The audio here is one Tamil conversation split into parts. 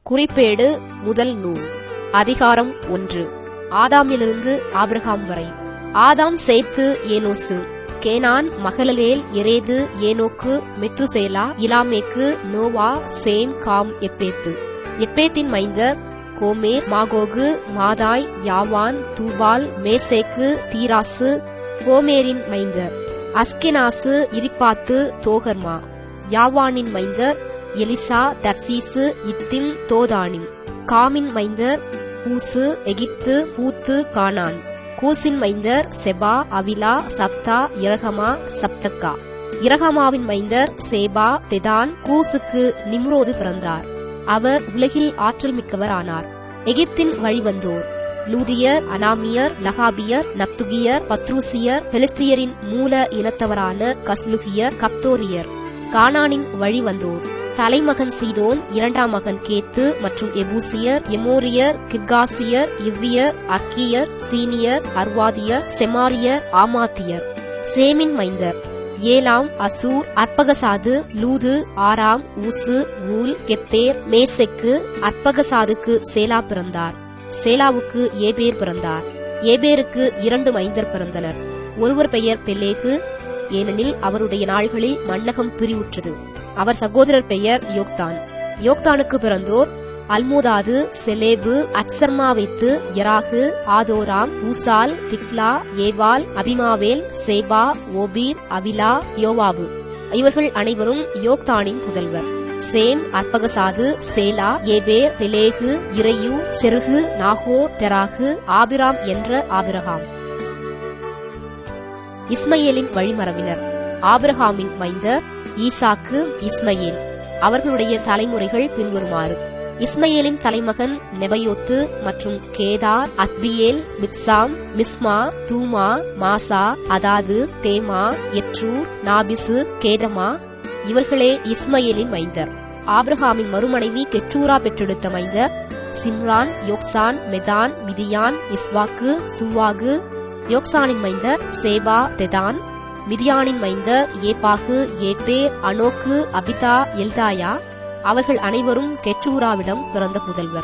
குறிப்பேடு முதல் நூல் அதிகாரம் ஒன்று ஆதாமிலிருந்து ஆபிரகாம் வரை ஆதாம் சேத்து ஏனோசு Canon Mahalalel Jared Enoch Methuselah Lamech Noah Shem Ham Japheth எப்பேத்தின் மைந்தர் Gomer Magog Madai Javan Tubal Meshech Tiras கோமேரின் மைந்தர் அஸ்கெனாசு இரிப்பாத்து தோகர்மா யாவானின் மைந்தர் எலிசா தர்சீசு இத்திம் தோதானிம் காமின் மைந்தர் கூசு எகிப்து பூத்து கானான் கூசின் மைந்தர் செபா அவிலா சப்தா இரகமா சப்தக்கா இரகமாவின் மைந்தர் சேபா தெதான் கூசுக்கு நிம்ரோது பிறந்தார் அவர் உலகில் ஆற்றல் மிக்கவர் ஆனார் எகிப்தின் வழிவந்தோர் லூதியர் அனாமியர் லகாபியர் நப்துகியர் பத்ரூசியர் பெலிஸ்தியரின் மூல இனத்தவரான கஸ்லுகியர் கப்தோரியர் கானானின் வழிவந்தோர் தலைமகன் சீதோன் இரண்டாம் மகன் கேத்து மற்றும் எபூசியர் எமோரியர் கிர்காசியர் இவ்வியர் அர்க்கியர் சீனியர் அர்வாதியர் செமாரியர் ஆமாத்தியர் சேமின் மைந்தர் ஏலாம் அசூர் அற்பகசாது லூது ஆராம் ஊசு ஊல் கெத்தேர் மேசெக்கு அற்பகசாதுக்கு சேலா பிறந்தார் சேலாவுக்கு ஏபேர் பிறந்தார் ஏபேருக்கு இரண்டு மைந்தர் பிறந்தனர் ஒருவர் பெயர் பெல்லேகு ஏனெனில் அவருடைய நாள்களில் மன்னகம் பிரிவுற்றது அவர் சகோதரர் பெயர் யோக்தான் யோக்தானுக்கு பிறந்தோர் அல்மோதாது செலேபு அட்சர்மாவைத்து யராகு ஆதோராம் ஊசால் திக்லா ஏவால் அபிமாவேல் சேபா ஓபீர் அவிலா யோவாபு இவர்கள் அனைவரும் யோக்தானின் புதல்வர் Shem Arphaxad Shelah Eber Peleg Reu Serug Nahor Terah Abram என்ற ஆபிரகாம் இஸ்மையேலின் வழிமரபினர் ஆபிரகாமின் மைந்தர் ஈசாக்கு இஸ்மையேல் அவர்களுடைய தலைமுறைகள் பின்வருமாறு இஸ்மையேலின் தலைமகன் நெபயோத்து மற்றும் Kedar Adbeel Mibsam Mishma Dumah Massa Hadad தேமா எட்ரூர் நாபிசு கேதமா இவர்களே இஸ்மையேலின் மைந்தர் ஆபிரகாமின் மறுமனைவி கெற்றூரா பெற்றெடுத்த மைந்தர் சிம்ரான் யோக்சான் மெதான் மிதியான் இஸ்வாக்கு சுவாகு யோக்சானின் மைந்தர் சேபா தெதான் மிதியானின் மைந்தர் ஏபாகு ஏபேர் அனோக்கு அபிதா எல்தாயா அவர்கள் அனைவரும் கெற்றூராவிடம் பிறந்த புதல்வர்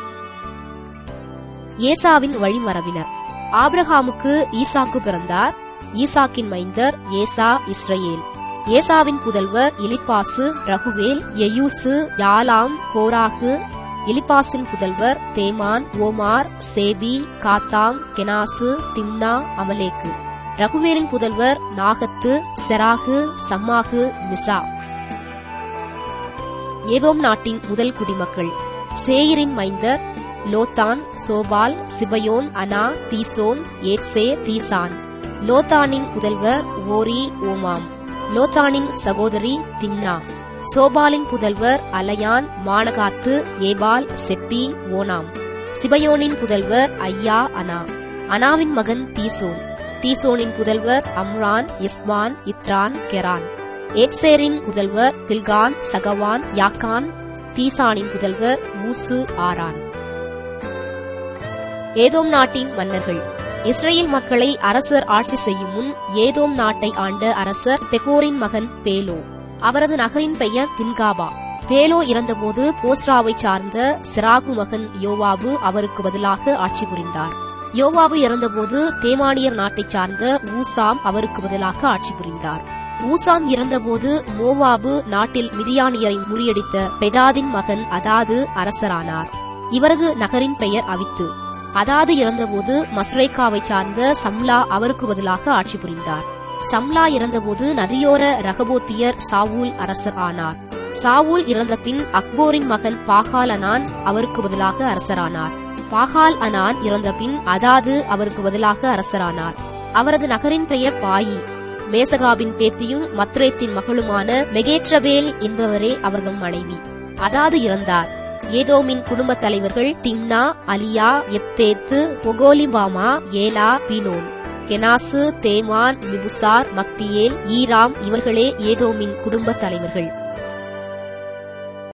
ஏசாவின் வழிமரபினர் ஆபிரகாமுக்கு ஈசாக்கு பிறந்தார் ஈசாக்கின் மைந்தர் ஏசா இஸ்ரேல் ஏசாவின் புதல்வர் இலிப்பாசு ரகுவேல் எயூசு யாலாம் கோராகு இலிப்பாசின் புதல்வர் தேமான் ஓமார் சேபி காத்தாம் கெனாசு திம்னா அமலேக்கு ரகுவேலின் புதல்வர் நாகத்து செராகு சம்மாகு மிசா ஏதோம் நாட்டின் முதல் குடிமக்கள் சேயிரின் மைந்தர் லோத்தான் சோபால் சிபயோன் அனா தீசோன் ஏத்சே தீசான் லோத்தானின் புதல்வர் ஓரி ஓமாம் லோத்தானின் சகோதரி திம்னா சோபாலின் புதல்வர் அலையான் மானகாத்து ஏபால் செப்பி ஓனாம் சிபயோனின் புதல்வர் ஐயா அனா அனாவின் மகன் தீசோன் தீசோனின் புதல்வர் அம்ரான் இஸ்வான் இத்ரான் கெரான் ஏக்சேரின் புதல்வர் பில்கான் சகவான் யாக்கான் தீசானின் புதல்வர் ஊசு ஆரான் ஏதோம் நாட்டின் மன்னர்கள் இஸ்ரேல் மக்களை அரசர் ஆட்சி செய்யும் முன் ஏதோம் நாட்டை ஆண்ட அரசர் பெகோரின் மகன் பேலோ அவரது நகரின் பெயர் தின்காபா பேலோ இறந்தபோது போஸ்ராவைச் சார்ந்த சிராகு மகன் யோவாபு அவருக்கு பதிலாக ஆட்சி புரிந்தார் யோவாபு இறந்தபோது தேமானியர் நாட்டைச் சார்ந்த ஊசாம் அவருக்கு பதிலாக ஆட்சி புரிந்தார் ஊசாம் இறந்தபோது மோவாபு நாட்டில் மிதியானியரை முறியடித்த பெதாதின் மகன் அதாது அரசரானார் இவரது நகரின் பெயர் அவித்து அதாது இறந்தபோது மஸ்ரேக்காவை சார்ந்த சம்லா அவருக்கு பதிலாக ஆட்சி புரிந்தார் சம்லா இறந்தபோது நதியோர ரகபோத்தியர் சாவூல் அரசர் ஆனார் சாவூல் இறந்த பின் அக்போரின் மகன் பாகால் அனான் அவருக்கு பதிலாக அரசரானார் பாகால் அனான் இறந்த பின் அதாது அவருக்கு பதிலாக அரசரானார் அவரது நகரின் பெயர் பாயி மேசகாபின் பேத்தியும் மத்ரேத்தின் மகளுமான மெகேட்ரபேல் என்பவரே அவரது மனைவி அதாது இறந்தார் ஏதோமின் குடும்பத் தலைவர்கள் திம்னா அலியா எத்தேத்து பொகோலிபாமா ஏலா பீனோன் கெனாசு தேமான் மிபுசார் மக்தியேல் ஈராம் இவர்களே ஏதோமின் குடும்பத் தலைவர்கள்